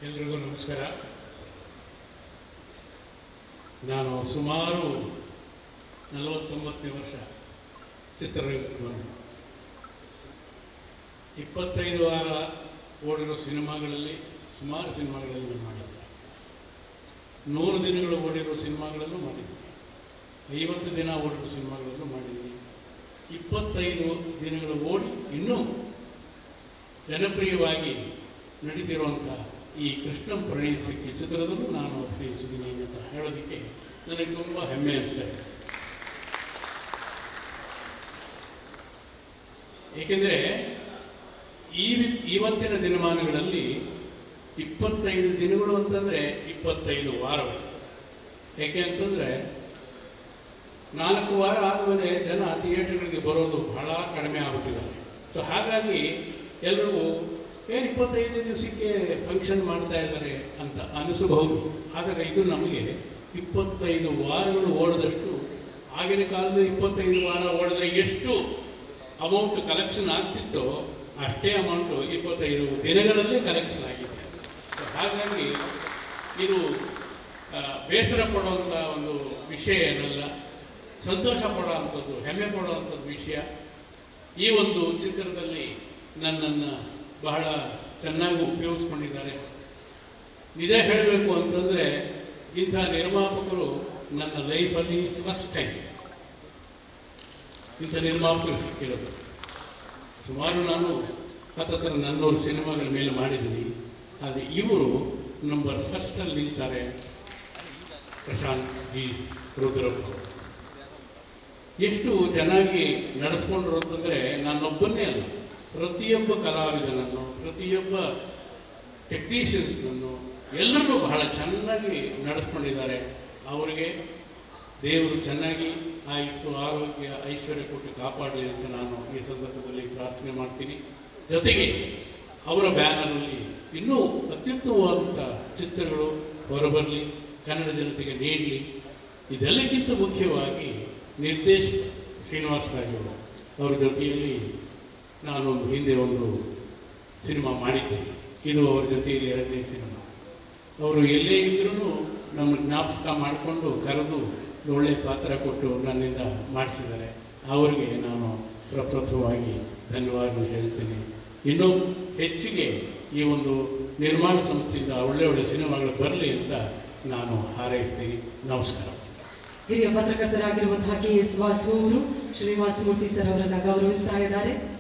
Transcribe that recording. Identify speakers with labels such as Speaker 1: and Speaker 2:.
Speaker 1: ಎಲ್ರಿಗೂ ನಮಸ್ಕಾರ ನಾನು ಸುಮಾರು ನಲವತ್ತೊಂಬತ್ತನೇ ವರ್ಷ ಚಿತ್ರರಂಗಕ್ಕೆ ಬಂದು ಇಪ್ಪತ್ತೈದು ವಾರ ಓಡಿರೋ ಸಿನಿಮಾಗಳಲ್ಲಿ ಸುಮಾರು ಸಿನಿಮಾಗಳಲ್ಲಿ ನಾನು ಮಾಡಿದ್ದೆ ನೂರು ದಿನಗಳು ಓಡಿರೋ ಸಿನಿಮಾಗಳಲ್ಲೂ ಮಾಡಿದ್ದೀನಿ ಐವತ್ತು ದಿನ ಓಡಿರೋ ಸಿನಿಮಾಗಳಲ್ಲೂ ಮಾಡಿದ್ದೀನಿ ಇಪ್ಪತ್ತೈದು ದಿನಗಳು ಓಡಿ ಇನ್ನೂ ಜನಪ್ರಿಯವಾಗಿ ನಡೀತಿರುವಂಥ ಈ ಕೃಷ್ಣಂ ಪ್ರಣಯಿಸಿಕೆ ಚಿತ್ರದಲ್ಲೂ ನಾನು ಅಭಿನಯಿಸಿದ್ದೀನಿ ಅಂತ ಹೇಳೋದಕ್ಕೆ ನನಗೆ ತುಂಬ ಹೆಮ್ಮೆ ಅನಿಸ್ತಾ ಇದೆ ಏಕೆಂದರೆ ಈ ವಿ- ಇವತ್ತಿನ ದಿನಮಾನಗಳಲ್ಲಿ ಇಪ್ಪತ್ತೈದು ದಿನಗಳು ಅಂತಂದರೆ ಇಪ್ಪತ್ತೈದು ವಾರಗಳು ಏಕೆ ಅಂತಂದರೆ ನಾಲ್ಕು ವಾರ ಆದಮೇಲೆ ಜನ ಥಿಯೇಟರ್ಗಳಿಗೆ ಬರೋದು ಬಹಳ ಕಡಿಮೆ ಆಗುತ್ತಿದ್ದಾರೆ ಸೊ ಹಾಗಾಗಿ ಎಲ್ರಿಗೂ ಏನು ಇಪ್ಪತ್ತೈದು ದಿವಸಕ್ಕೆ ಫಂಕ್ಷನ್ ಮಾಡ್ತಾ ಇದ್ದಾರೆ ಅಂತ ಅನಿಸಬಹುದು ಆದರೆ ಇದು ನಮಗೆ ಇಪ್ಪತ್ತೈದು ವಾರಗಳು ಓಡಿದಷ್ಟು ಆಗಿನ ಕಾಲದಲ್ಲಿ ಇಪ್ಪತ್ತೈದು ವಾರ ಓಡಿದ್ರೆ ಎಷ್ಟು ಅಮೌಂಟ್ ಕಲೆಕ್ಷನ್ ಆಗ್ತಿತ್ತೋ ಅಷ್ಟೇ ಅಮೌಂಟು ಇಪ್ಪತ್ತೈದು ದಿನಗಳಲ್ಲಿ ಕಲೆಕ್ಷನ್ ಆಗಿದೆ ಸೊ ಹಾಗಾಗಿ ಇದು ಆ, ಬೇಸರ ಪಡುವಂಥ ಒಂದು ವಿಷಯ ಏನಲ್ಲ ಸಂತೋಷ ಪಡುವಂಥದ್ದು ಹೆಮ್ಮೆ ಪಡುವಂಥದ್ದು ವಿಷಯ ಈ ಒಂದು ಚಿತ್ರದಲ್ಲಿ ನನ್ನನ್ನು ಬಹಳ ಚೆನ್ನಾಗಿ ಉಪಯೋಗಿಸ್ಕೊಂಡಿದ್ದಾರೆ ನಿಜ ಹೇಳಬೇಕು ಅಂತಂದರೆ ಇಂಥ ನಿರ್ಮಾಪಕರು ನನ್ನ ಲೈಫಲ್ಲಿ ಫಸ್ಟ್ ಟೈಮ್ ಇಂಥ ನಿರ್ಮಾಪಕರು ಸಿಕ್ಕಿರೋದು ಸುಮಾರು ನಾನು ಹತ್ತತ್ರ ನನ್ನೂರು ಸಿನಿಮಾಗಳ ಮೇಲೆ ಮಾಡಿದ್ದೀನಿ ಆದರೆ ಇವರು ನಂಬರ್ ಫಸ್ಟಲ್ಲಿ ನಿಲ್ತಾರೆ ಪ್ರಶಾಂತ್ ಜಿ ರುದ್ರಪ್ಪ ಎಷ್ಟು ಚೆನ್ನಾಗಿ ನಡೆಸ್ಕೊಂಡ್ರು ಅಂತಂದರೆ ನಾನೊಬ್ಬನ್ನೇ ಅಲ್ಲ ಪ್ರತಿಯೊಬ್ಬ ಕಲಾವಿದನನ್ನು ಪ್ರತಿಯೊಬ್ಬ ಟೆಕ್ನಿಷಿಯನ್ಸ್ನನ್ನು ಎಲ್ಲರನ್ನೂ ಬಹಳ ಚೆನ್ನಾಗಿ ನಡೆಸ್ಕೊಂಡಿದ್ದಾರೆ ಅವರಿಗೆ ದೇವರು ಚೆನ್ನಾಗಿ ಆಯುಸ್ಸು ಆರೋಗ್ಯ ಐಶ್ವರ್ಯ ಕೊಟ್ಟು ಕಾಪಾಡಲಿ ಅಂತ ನಾನು ಈ ಸಂದರ್ಭದಲ್ಲಿ ಪ್ರಾರ್ಥನೆ ಮಾಡ್ತೀನಿ ಜೊತೆಗೆ ಅವರ ಬ್ಯಾನರಲ್ಲಿ ಇನ್ನೂ ಅತ್ಯುತ್ತಮವಾದಂಥ ಚಿತ್ರಗಳು ಹೊರಬರಲಿ ಕನ್ನಡ ಜನತೆಗೆ ನೀಡಲಿ ಇದೆಲ್ಲಕ್ಕಿಂತ ಮುಖ್ಯವಾಗಿ ನಿರ್ದೇಶಕ ಶ್ರೀನಿವಾಸ ರಾಜ್ ಅವರು ಅವರ ಜೊತೆಯಲ್ಲಿ ನಾನೊಂದು ಹಿಂದೆ ಒಂದು ಸಿನಿಮಾ ಮಾಡಿದ್ದೆ ಇದು ಅವರ ಜೊತೆಯಲ್ಲಿ ಎರಡನೇ ಸಿನಿಮಾ ಅವರು ಎಲ್ಲೇ ಇದ್ರೂ ನಮ್ಮ ಜ್ಞಾಪಕ ಮಾಡಿಕೊಂಡು ಕರೆದು ಒಳ್ಳೆಯ ಪಾತ್ರ ಕೊಟ್ಟು ನನ್ನಿಂದ ಮಾಡಿಸಿದ್ದಾರೆ ಅವರಿಗೆ ನಾನು ಪ್ರಪ್ರಥಮವಾಗಿ ಧನ್ಯವಾದ ಹೇಳ್ತೀನಿ ಇನ್ನೂ ಹೆಚ್ಚಿಗೆ ಈ ಒಂದು ನಿರ್ಮಾಣ ಸಂಸ್ಥೆಯಿಂದ ಒಳ್ಳೆ ಒಳ್ಳೆ ಸಿನಿಮಾಗಳು ಬರಲಿ ಅಂತ ನಾನು ಹಾರೈಸ್ತೀನಿ ನಮಸ್ಕಾರ
Speaker 2: ಹಿರಿಯ ಪತ್ರಕರ್ತರಾಗಿರುವಂತಹ ಕೆ ಎಸ್ ವಾಸು ಅವರು ಶ್ರೀನಿವಾಸ ಮೂರ್ತಿ ಸರ್ ಅವರನ್ನ ಗೌರವಿಸ್ತಾ ಇದ್ದಾರೆ